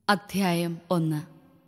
അധ്യായം ഒന്ന്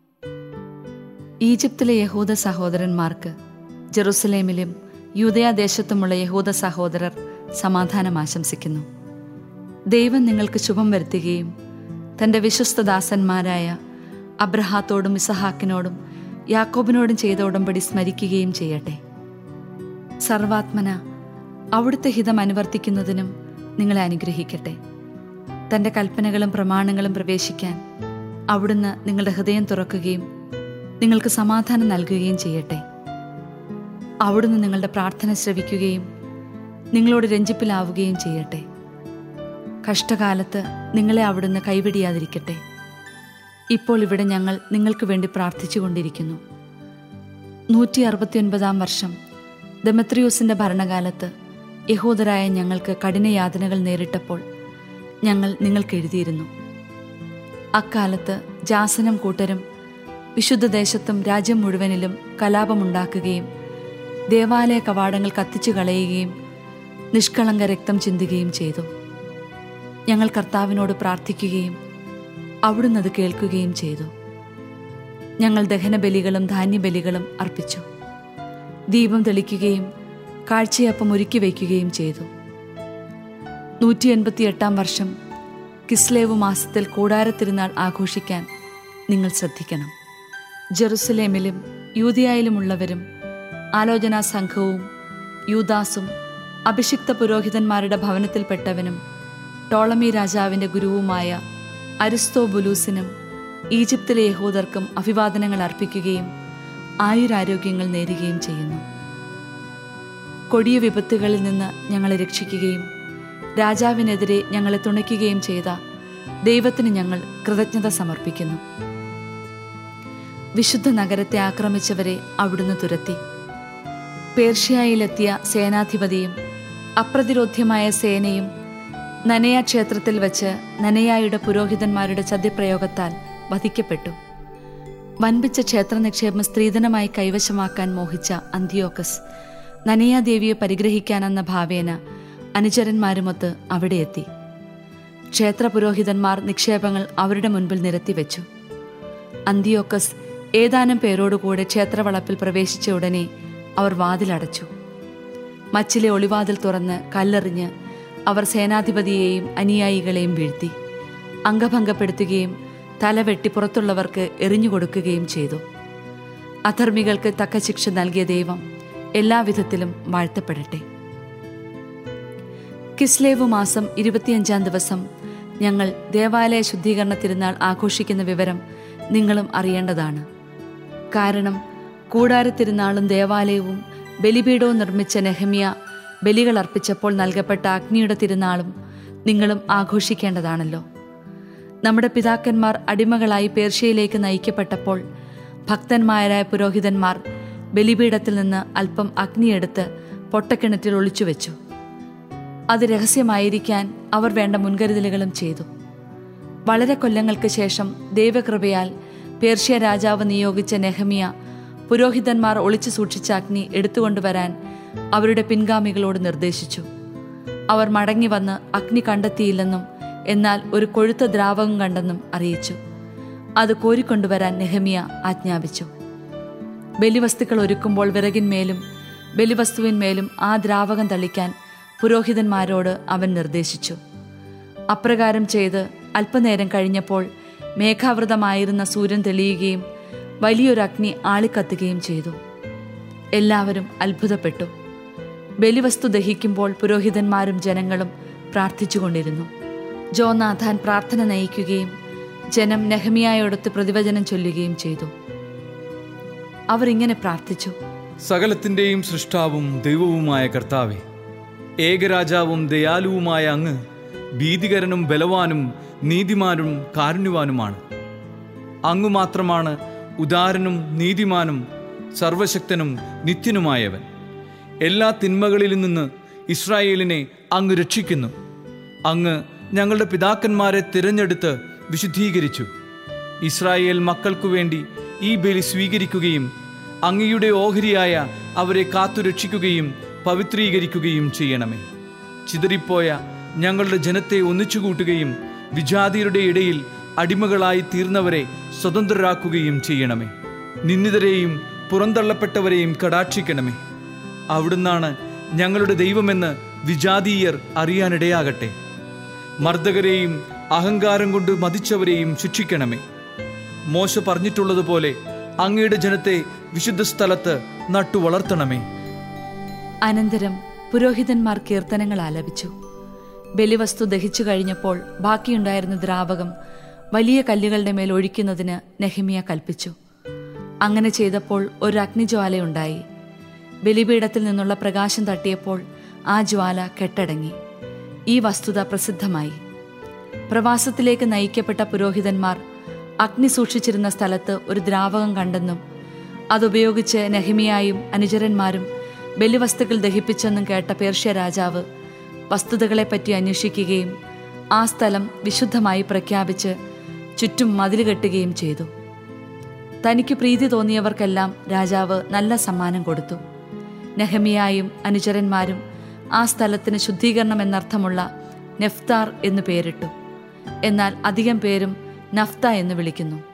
ഈജിപ്തിലെ യഹൂദ സഹോദരന്മാർക്ക് ജെറുസലേമിലും യൂതയാദേശത്തുമുള്ള യഹൂദ സഹോദരർ സമാധാനം ആശംസിക്കുന്നു ദൈവം നിങ്ങൾക്ക് ശുഭം വരുത്തുകയും തൻ്റെ വിശ്വസ്തദാസന്മാരായ അബ്രഹാത്തോടും ഇസഹാക്കിനോടും യാക്കോബിനോടും ചെയ്ത ഉടമ്പടി സ്മരിക്കുകയും ചെയ്യട്ടെ സർവാത്മന അവിടുത്തെ ഹിതം അനുവർത്തിക്കുന്നതിനും നിങ്ങളെ അനുഗ്രഹിക്കട്ടെ തൻ്റെ കൽപ്പനകളും പ്രമാണങ്ങളും പ്രവേശിക്കാൻ അവിടുന്ന് നിങ്ങളുടെ ഹൃദയം തുറക്കുകയും നിങ്ങൾക്ക് സമാധാനം നൽകുകയും ചെയ്യട്ടെ അവിടുന്ന് നിങ്ങളുടെ പ്രാർത്ഥന ശ്രവിക്കുകയും നിങ്ങളോട് രഞ്ജിപ്പിലാവുകയും ചെയ്യട്ടെ കഷ്ടകാലത്ത് നിങ്ങളെ അവിടുന്ന് കൈവിടിയാതിരിക്കട്ടെ ഇപ്പോൾ ഇവിടെ ഞങ്ങൾ നിങ്ങൾക്ക് വേണ്ടി പ്രാർത്ഥിച്ചുകൊണ്ടിരിക്കുന്നു നൂറ്റി അറുപത്തിയൊൻപതാം വർഷം ദമത്രിയോസിന്റെ ഭരണകാലത്ത് യഹൂദരായ ഞങ്ങൾക്ക് കഠിനയാതനകൾ നേരിട്ടപ്പോൾ ഞങ്ങൾ നിങ്ങൾക്ക് എഴുതിയിരുന്നു അക്കാലത്ത് ജാസനം കൂട്ടരും വിശുദ്ധ ദേശത്തും രാജ്യം മുഴുവനിലും കലാപമുണ്ടാക്കുകയും ദേവാലയ കവാടങ്ങൾ കത്തിച്ചു കളയുകയും നിഷ്കളങ്ക രക്തം ചിന്തുകയും ചെയ്തു ഞങ്ങൾ കർത്താവിനോട് പ്രാർത്ഥിക്കുകയും അവിടുന്ന് അത് കേൾക്കുകയും ചെയ്തു ഞങ്ങൾ ദഹനബലികളും ധാന്യബലികളും അർപ്പിച്ചു ദീപം തെളിക്കുകയും കാഴ്ചയപ്പം ഒരുക്കി വയ്ക്കുകയും ചെയ്തു നൂറ്റി എൺപത്തിയെട്ടാം വർഷം കിസ്ലേവ് മാസത്തിൽ കൂടാരത്തിരുന്നാൾ ആഘോഷിക്കാൻ നിങ്ങൾ ശ്രദ്ധിക്കണം ജെറുസലേമിലും യൂതിയായിലുമുള്ളവരും ആലോചനാ സംഘവും യൂദാസും അഭിഷിക്ത പുരോഹിതന്മാരുടെ ഭവനത്തിൽപ്പെട്ടവനും ടോളമി രാജാവിൻ്റെ ഗുരുവുമായ അരിസ്തോ ബുലൂസിനും ഈജിപ്തിലെ യഹൂദർക്കും അഭിവാദനങ്ങൾ അർപ്പിക്കുകയും ആയുരാരോഗ്യങ്ങൾ നേരുകയും ചെയ്യുന്നു കൊടിയ വിപത്തുകളിൽ നിന്ന് ഞങ്ങളെ രക്ഷിക്കുകയും രാജാവിനെതിരെ ഞങ്ങളെ തുണയ്ക്കുകയും ചെയ്ത ദൈവത്തിന് ഞങ്ങൾ കൃതജ്ഞത സമർപ്പിക്കുന്നു വിശുദ്ധ നഗരത്തെ ആക്രമിച്ചവരെ അവിടുന്ന് തുരത്തി പേർഷ്യയിലെത്തിയ സേനാധിപതിയും അപ്രതിരോധ്യമായ സേനയും നനയ ക്ഷേത്രത്തിൽ വച്ച് നനയായുടെ പുരോഹിതന്മാരുടെ ചതിപ്രയോഗത്താൽ വധിക്കപ്പെട്ടു വൻപിച്ച ക്ഷേത്ര നിക്ഷേപം സ്ത്രീധനമായി കൈവശമാക്കാൻ മോഹിച്ച അന്തിയോക്കസ് നനയാദേവിയെ പരിഗ്രഹിക്കാനെന്ന ഭാവേന അനുചരന്മാരുമൊത്ത് അവിടെ എത്തി ക്ഷേത്ര പുരോഹിതന്മാർ നിക്ഷേപങ്ങൾ അവരുടെ മുൻപിൽ നിരത്തിവെച്ചു അന്തിയോക്കസ് ഏതാനും പേരോടുകൂടെ ക്ഷേത്രവളപ്പിൽ പ്രവേശിച്ച ഉടനെ അവർ വാതിലടച്ചു മച്ചിലെ ഒളിവാതിൽ തുറന്ന് കല്ലെറിഞ്ഞ് അവർ സേനാധിപതിയെയും അനുയായികളെയും വീഴ്ത്തി അംഗഭംഗപ്പെടുത്തുകയും തല വെട്ടി പുറത്തുള്ളവർക്ക് എറിഞ്ഞുകൊടുക്കുകയും ചെയ്തു അധർമ്മികൾക്ക് തക്ക ശിക്ഷ നൽകിയ ദൈവം എല്ലാവിധത്തിലും വാഴ്ത്തപ്പെടട്ടെ കിസ്ലേവ് മാസം ഇരുപത്തിയഞ്ചാം ദിവസം ഞങ്ങൾ ദേവാലയ ശുദ്ധീകരണ തിരുനാൾ ആഘോഷിക്കുന്ന വിവരം നിങ്ങളും അറിയേണ്ടതാണ് കാരണം കൂടാര തിരുനാളും ദേവാലയവും ബലിപീഠവും നിർമ്മിച്ച നെഹമിയ ബലികൾ അർപ്പിച്ചപ്പോൾ നൽകപ്പെട്ട അഗ്നിയുടെ തിരുനാളും നിങ്ങളും ആഘോഷിക്കേണ്ടതാണല്ലോ നമ്മുടെ പിതാക്കന്മാർ അടിമകളായി പേർഷ്യയിലേക്ക് നയിക്കപ്പെട്ടപ്പോൾ ഭക്തന്മാരായ പുരോഹിതന്മാർ ബലിപീഠത്തിൽ നിന്ന് അല്പം അഗ്നിയെടുത്ത് പൊട്ടക്കിണറ്റിൽ ഒളിച്ചുവെച്ചു അത് രഹസ്യമായിരിക്കാൻ അവർ വേണ്ട മുൻകരുതലുകളും ചെയ്തു വളരെ കൊല്ലങ്ങൾക്ക് ശേഷം ദൈവകൃപയാൽ പേർഷ്യ രാജാവ് നിയോഗിച്ച നെഹമിയ പുരോഹിതന്മാർ ഒളിച്ചു സൂക്ഷിച്ച അഗ്നി എടുത്തുകൊണ്ടുവരാൻ അവരുടെ പിൻഗാമികളോട് നിർദ്ദേശിച്ചു അവർ മടങ്ങി വന്ന് അഗ്നി കണ്ടെത്തിയില്ലെന്നും എന്നാൽ ഒരു കൊഴുത്ത ദ്രാവകം കണ്ടെന്നും അറിയിച്ചു അത് കോരിക്കൊണ്ടുവരാൻ നെഹമിയ ആജ്ഞാപിച്ചു ബലിവസ്തുക്കൾ ഒരുക്കുമ്പോൾ വിറകിന്മേലും ബലിവസ്തുവിന്മേലും ആ ദ്രാവകം തളിക്കാൻ പുരോഹിതന്മാരോട് അവൻ നിർദ്ദേശിച്ചു അപ്രകാരം ചെയ്ത് അല്പനേരം കഴിഞ്ഞപ്പോൾ മേഘാവൃതമായിരുന്ന സൂര്യൻ തെളിയുകയും വലിയൊരു അഗ്നി ആളിക്കത്തുകയും ചെയ്തു എല്ലാവരും അത്ഭുതപ്പെട്ടു ബലിവസ്തു ദഹിക്കുമ്പോൾ പുരോഹിതന്മാരും ജനങ്ങളും പ്രാർത്ഥിച്ചുകൊണ്ടിരുന്നു ജോനാഥാൻ പ്രാർത്ഥന നയിക്കുകയും ജനം നെഹമിയായോടൊത്ത് പ്രതിവചനം ചൊല്ലുകയും ചെയ്തു അവർ ഇങ്ങനെ പ്രാർത്ഥിച്ചു സകലത്തിൻ്റെയും സൃഷ്ടാവും ദൈവവുമായ കർത്താവെ ഏകരാജാവും ദയാലുവുമായ അങ്ങ് ഭീതികരനും ബലവാനും നീതിമാനും കാരുണ്യവാനുമാണ് അങ്ങു മാത്രമാണ് ഉദാരനും നീതിമാനും സർവശക്തനും നിത്യനുമായവൻ എല്ലാ തിന്മകളിൽ നിന്ന് ഇസ്രായേലിനെ അങ്ങ് രക്ഷിക്കുന്നു അങ്ങ് ഞങ്ങളുടെ പിതാക്കന്മാരെ തിരഞ്ഞെടുത്ത് വിശുദ്ധീകരിച്ചു ഇസ്രായേൽ മക്കൾക്കു വേണ്ടി ഈ ബലി സ്വീകരിക്കുകയും അങ്ങയുടെ ഓഹരിയായ അവരെ കാത്തുരക്ഷിക്കുകയും പവിത്രീകരിക്കുകയും ചെയ്യണമേ ചിതറിപ്പോയ ഞങ്ങളുടെ ജനത്തെ ഒന്നിച്ചുകൂട്ടുകയും വിജാതിയുടെ ഇടയിൽ അടിമകളായി തീർന്നവരെ സ്വതന്ത്രരാക്കുകയും ചെയ്യണമേ നിന്ദിതരെയും പുറന്തള്ളപ്പെട്ടവരെയും കടാക്ഷിക്കണമേ അവിടുന്നാണ് ഞങ്ങളുടെ ദൈവമെന്ന് വിജാതീയർ അറിയാനിടയാകട്ടെ മർദ്ദകരെയും അഹങ്കാരം കൊണ്ട് മതിച്ചവരെയും ശിക്ഷിക്കണമേ മോശ പറഞ്ഞിട്ടുള്ളതുപോലെ അങ്ങയുടെ ജനത്തെ വിശുദ്ധ സ്ഥലത്ത് നട്ടു വളർത്തണമേ അനന്തരം പുരോഹിതന്മാർ കീർത്തനങ്ങൾ ആലപിച്ചു ബലിവസ്തു ദഹിച്ചു കഴിഞ്ഞപ്പോൾ ബാക്കിയുണ്ടായിരുന്ന ദ്രാവകം വലിയ കല്ലുകളുടെ മേൽ ഒഴിക്കുന്നതിന് നെഹിമിയ കൽപ്പിച്ചു അങ്ങനെ ചെയ്തപ്പോൾ ഒരു അഗ്നിജ്വാലയുണ്ടായി ബലിപീഠത്തിൽ നിന്നുള്ള പ്രകാശം തട്ടിയപ്പോൾ ആ ജ്വാല കെട്ടടങ്ങി ഈ വസ്തുത പ്രസിദ്ധമായി പ്രവാസത്തിലേക്ക് നയിക്കപ്പെട്ട പുരോഹിതന്മാർ അഗ്നി സൂക്ഷിച്ചിരുന്ന സ്ഥലത്ത് ഒരു ദ്രാവകം കണ്ടെന്നും അതുപയോഗിച്ച് നെഹിമിയായും അനുചരന്മാരും ബലിവസ്തുക്കൾ ദഹിപ്പിച്ചെന്നും കേട്ട പേർഷ്യ രാജാവ് വസ്തുതകളെപ്പറ്റി അന്വേഷിക്കുകയും ആ സ്ഥലം വിശുദ്ധമായി പ്രഖ്യാപിച്ച് ചുറ്റും മതിൽ കെട്ടുകയും ചെയ്തു തനിക്ക് പ്രീതി തോന്നിയവർക്കെല്ലാം രാജാവ് നല്ല സമ്മാനം കൊടുത്തു നെഹമിയായും അനുചരന്മാരും ആ സ്ഥലത്തിന് ശുദ്ധീകരണം എന്നർത്ഥമുള്ള നെഫ്താർ എന്നു പേരിട്ടു എന്നാൽ അധികം പേരും നഫ്ത എന്ന് വിളിക്കുന്നു